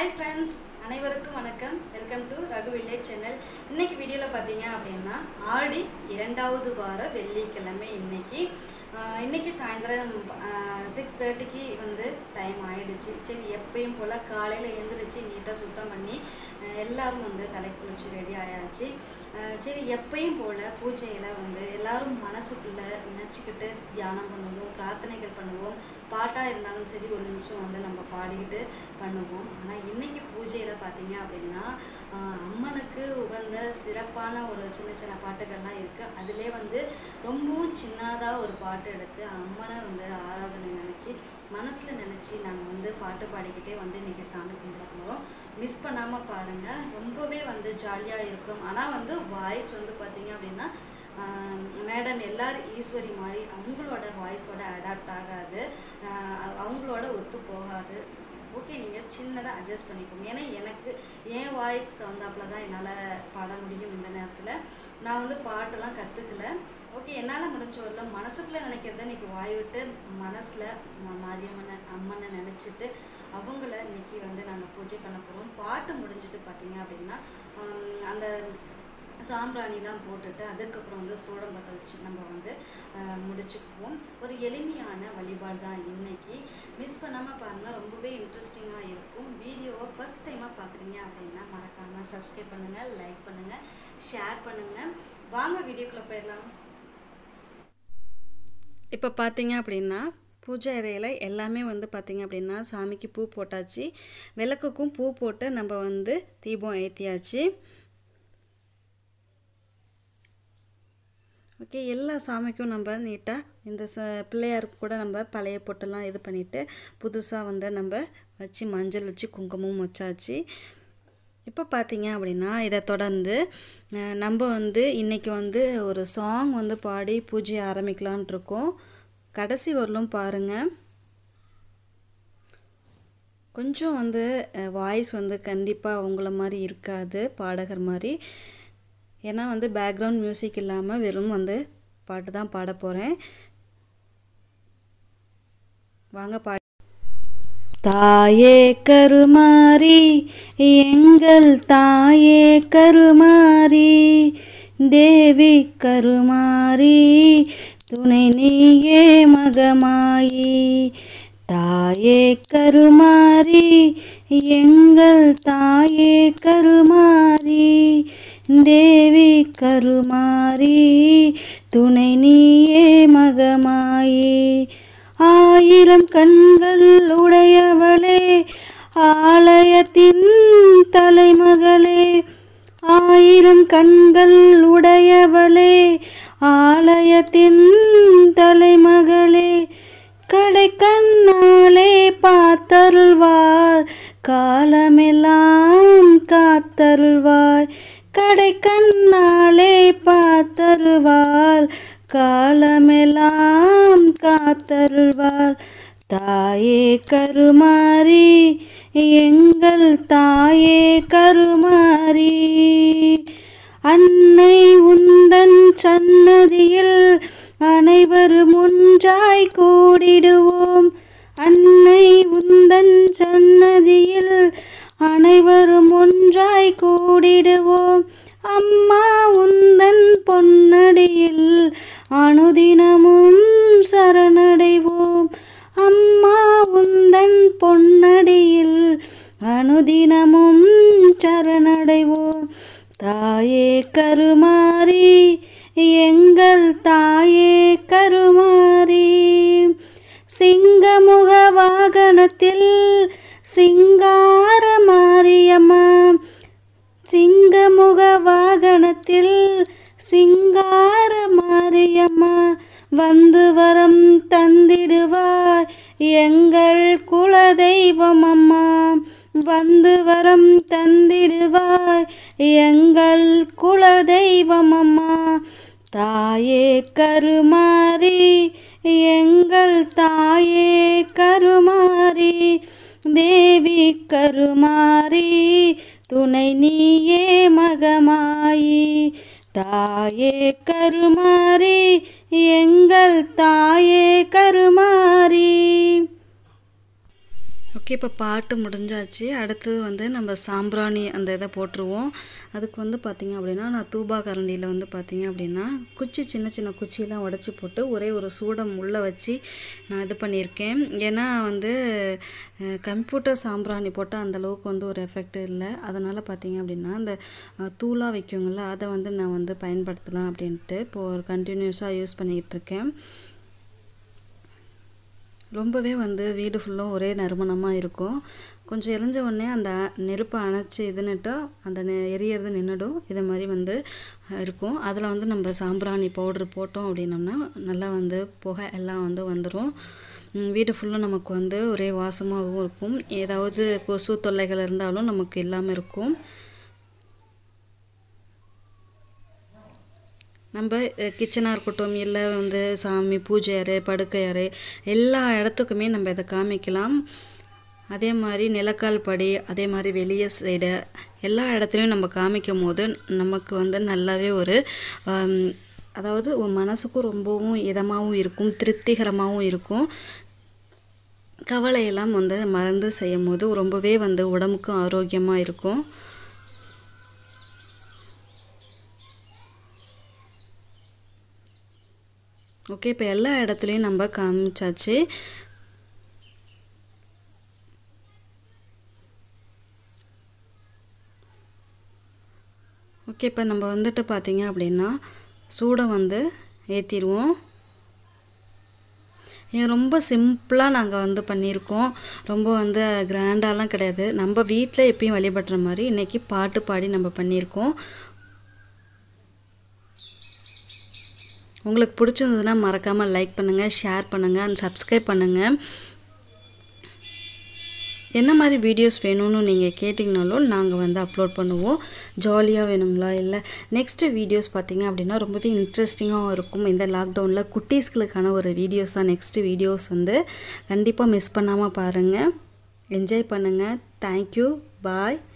hi friends அனைவருக்கும் வணக்கம் welcome to Raghu village channel இன்னைக்கு வீடியோவில் பார்த்தீங்க அப்படின்னா ஆடி இரண்டாவது வார வெள்ளிக்கிழமை இன்னைக்கு ஆஹ் இன்னைக்கு சாயந்தரம் சிக்ஸ் தேர்ட்டிக்கு வந்து டைம் ஆயிடுச்சு சரி எப்பயும் போல் காலையில் எழுந்திரிச்சு நீட்டாக சுத்தம் பண்ணி ஆஹ் எல்லாரும் வந்து தலை குளிச்சு ரெடி ஆயாச்சு ஆஹ் சரி எப்பயும் போல் பூஜையில் வந்து எல்லாரும் மனசுக்குள்ளே நினச்சிக்கிட்டு தியானம் பண்ணுவோம் பிரார்த்தனைகள் பண்ணுவோம் பாட்டாக இருந்தாலும் சரி ஒரு நிமிஷம் வந்து நம்ம பாடிக்கிட்டு பண்ணுவோம் ஆனால் இன்னைக்கு பூஜையில் பார்த்தீங்க அப்படின்னா ஆஹ் அம்மனுக்கு உகந்த சிறப்பான ஒரு சின்ன சின்ன பாட்டுகள்லாம் இருக்குது அதிலே வந்து ரொம்பவும் சின்னதாக ஒரு பாட்டு எடுத்து அம்மனை வந்து ஆராதனை நினச்சி மனசில் நினச்சி நாங்கள் வந்து பாட்டு பாடிக்கிட்டே வந்து இன்றைக்கி சாமி கும்பிட போகிறோம் மிஸ் பண்ணாமல் பாருங்கள் ரொம்பவே வந்து ஜாலியாக இருக்கும் ஆனால் வந்து வாய்ஸ் வந்து பார்த்தீங்க அப்படின்னா மேடம் எல்லாரும் ஈஸ்வரி மாதிரி அவங்களோட வாய்ஸோட அடாப்ட் ஆகாது ஆஹ் அவங்களோட ஒத்து போகாது ஓகே நீங்கள் சின்னதாக அட்ஜஸ்ட் பண்ணிக்கோங்க ஏன்னா எனக்கு என் வாய்ஸ் தகுந்தாப்புல தான் என்னால் பாட முடியும் இந்த நேரத்தில் நான் வந்து பாட்டெல்லாம் கற்றுக்கல ஓகே என்னால் முடிஞ்ச வரல மனசுக்குள்ளே நினைக்கிறத இன்னைக்கு வாய் விட்டு மனசில் மாரியம்மனை அம்மனை நினச்சிட்டு அவங்கள இன்னைக்கு வந்து நாங்கள் பூஜை பண்ண போகிறோம் பாட்டு முடிஞ்சிட்டு பார்த்தீங்க அப்படின்னா ஹம், அந்த சாம்பிராணிலாம் போட்டுட்டு அதுக்கப்புறம் வந்து சூடம் பற்ற வச்சு நம்ம வந்து ஆஹ், முடிச்சுக்குவோம் ஒரு எளிமையான வழிபாடு தான் இன்னைக்கு மிஸ் பண்ணாமல் பாருங்கள் ரொம்பவே இன்ட்ரெஸ்டிங்காக இருக்கும் வீடியோவை ஃபஸ்ட் டைமாக பார்க்குறீங்க அப்படின்னா மறக்காமல் சப்ஸ்கிரைப் பண்ணுங்கள் லைக் பண்ணுங்கள் ஷேர் பண்ணுங்கள் வாங்க வீடியோக்குள்ளே போயிடலாம் இப்போ பார்த்தீங்க அப்படின்னா பூஜை அறையில் எல்லாமே வந்து பார்த்தீங்க அப்படின்னா சாமிக்கு பூ போட்டாச்சு விளக்குக்கும் பூ போட்டு நம்ம வந்து தீபம் ஏற்றியாச்சு ஓகே எல்லா சாமிக்கும் நம்ம நீட்டாக இந்த ச பிள்ளையாருக்கு கூட நம்ம பழைய பொட்டெல்லாம் இது பண்ணிவிட்டு புதுசாக வந்து நம்ம வச்சு மஞ்சள் வச்சு குங்குமம் வச்சாச்சு இப்போ பார்த்தீங்க அப்படின்னா இதை தொடர்ந்து அஹ், நம்ம வந்து இன்றைக்கி வந்து ஒரு சாங் வந்து பாடி பூஜை ஆரம்பிக்கலான் இருக்கோம் கடைசி வரலும் பாருங்கள் கொஞ்சம் வந்து வாய்ஸ் வந்து கண்டிப்பாக அவங்கள மாதிரி இருக்காது பாடகர் மாதிரி ஏன்னா வந்து பேக்ரவுண்ட் மியூசிக் இல்லாமல் வெறும் வந்து பாட்டு தான் பாட போகிறேன் வாங்க பாட தாயே கருமாரி எங்கள் தாயே கருமாரி தேவி கருமாரி துணை நீயே மகமாயி தாயே கருமாரி எங்கள் தாயே கருமாரி தேவி கருமாரி துணை நீயே மகமாயி ஆயிரம் கண்கள் உடையவளே ஆலயத்தின் தலைமகளே ஆயிரம் கண்கள் உடையவளே ஆலயத்தின் தலைமகளே கடை கண்ணாலே பார்த்தருள்வார் காலமெல்லாம் காத்தருள்வாய் கடை கண்ணாலே பார்த்தருள்வார் காலமெல்லாம் காத்தருள்வார் தாயே கருமாரி எங்கள் தாயே கருமாரி அன்னை உந்தன் சன்னதியில் அனைவரும் ஒன்றாய் கூடிடுவோம் அன்னை உந்தன் சன்னதியில் அனைவரும் ஒன்றாய் கூடிடுவோம் அம்மா உந்தன் பொன்னடியில் அனுதினமும் சரணடைவோம் அம்மா உந்தன் பொன்னடியில் அனுதினமும் சரணடைவோம் தாயே கருமாரி எங்கள் தாயே கருமாரி சிங்கமுக வாகனத்தில் சிங்கார மாரியம்மா சிங்கமுக வாகனத்தில் சிங்கார மாரியம்மா வந்து வரம் தந்திடுவாய் எங்கள் குலதெய்வம் அம்மா வந்து வரம் தந்திடுவாய் எங்கள் குலதெய்வம் அம்மா தாயே கருமாரி எங்கள் தாயே கருமாரி தேவி கருமாரி துணை நீயே மகமாயி தாயே கருமாரி எங்கள் தாயே கருமாரி ஓகே இப்போ பாட்டு முடிஞ்சாச்சு அடுத்தது வந்து நம்ம சாம்பிராணி அந்த இதை போட்டுருவோம் அதுக்கு வந்து பார்த்திங்க அப்படின்னா நான் தூபா கரண்டியில் வந்து பார்த்திங்க அப்படின்னா குச்சி சின்ன சின்ன குச்சியெல்லாம் உடச்சி போட்டு ஒரே ஒரு சூடம் உள்ளே வச்சு நான் இது பண்ணியிருக்கேன் ஏன்னா வந்து அஹ், கம்ப்யூட்டர் சாம்பிராணி போட்டால் அந்தளவுக்கு வந்து ஒரு எஃபெக்ட் இல்லை அதனால் பார்த்திங்க அப்படின்னா அந்த அஹ், தூளா வைக்குங்கள அதை வந்து நான் வந்து பயன்படுத்தலாம் அப்படின்ட்டு இப்போது ஒரு கண்டினியூஸாக யூஸ் பண்ணிக்கிட்டு இருக்கேன் ரொம்பவே வந்து வீடு ஃபுல்லும் ஒரே நறுமணமாக இருக்கும் கொஞ்சம் எரிஞ்ச உடனே அந்த நெருப்பை அணைச்சி இதுன்னுட்டு அந்த நெ- எரியறது நின்றுடும் இது மாதிரி வந்து அஹ், இருக்கும் அதில் வந்து நம்ம சாம்பிராணி பவுட்ரு போட்டோம் அப்படின்னோம்னா நல்லா வந்து புகை எல்லாம் வந்து வந்துடும் வீடு ஃபுல்லும் நமக்கு வந்து ஒரே வாசமாகவும் இருக்கும் ஏதாவது கொசு தொல்லைகள் இருந்தாலும் நமக்கு இல்லாமல் இருக்கும் நம்ம கிச்சனாக இருக்கட்டும் இல்லை வந்து சாமி பூஜை அறை படுக்கை அறை எல்லா இடத்துக்குமே நம்ம இதை காமிக்கலாம் அதே மாதிரி நிலக்கால் படி அதே மாதிரி வெளியே சைடு எல்லா இடத்துலையும் நம்ம காமிக்கும் போது நமக்கு வந்து நல்லாவே ஒரு ஆம், அதாவது உன் மனசுக்கும் ரொம்பவும் இதமாகவும் இருக்கும் திருப்திகரமாகவும் இருக்கும் கவலையெல்லாம் வந்து மறந்து செய்யும் போது ரொம்பவே வந்து உடம்புக்கும் ஆரோக்கியமாக இருக்கும் ஓகே இப்போ எல்லா இடத்துலையும் நம்ம காமிச்சாச்சு ஓகே இப்போ நம்ம வந்துட்டு பார்த்தீங்க அப்படின்னா சூடை வந்து ஏற்றிடுவோம் இது ரொம்ப சிம்பிளாக நாங்கள் வந்து பண்ணியிருக்கோம் ரொம்ப வந்து கிராண்டாலாம் கிடையாது நம்ம வீட்டில் எப்பயும் வழிபடுற மாதிரி இன்றைக்கி பாட்டு பாடி நம்ம பண்ணியிருக்கோம் உங்களுக்கு பிடிச்சிருந்ததுன்னா மறக்காமல் லைக் பண்ணுங்கள் ஷேர் பண்ணுங்கள் அண்ட் சப்ஸ்கிரைப் பண்ணுங்கள் என்ன மாதிரி வீடியோஸ் வேணும்னு நீங்கள் கேட்டிங்கனாலும் நாங்கள் வந்து அப்லோட் பண்ணுவோம் ஜாலியாக வேணுங்களா இல்லை நெக்ஸ்ட்டு வீடியோஸ் பார்த்தீங்க அப்படின்னா ரொம்பவே இன்ட்ரெஸ்டிங்காகவும் இருக்கும் இந்த லாக்டவுனில் குட்டீஸ்களுக்கான ஒரு வீடியோஸ் தான் நெக்ஸ்ட்டு வீடியோஸ் வந்து கண்டிப்பாக மிஸ் பண்ணாமல் பாருங்கள் என்ஜாய் பண்ணுங்கள் தேங்க்யூ பாய்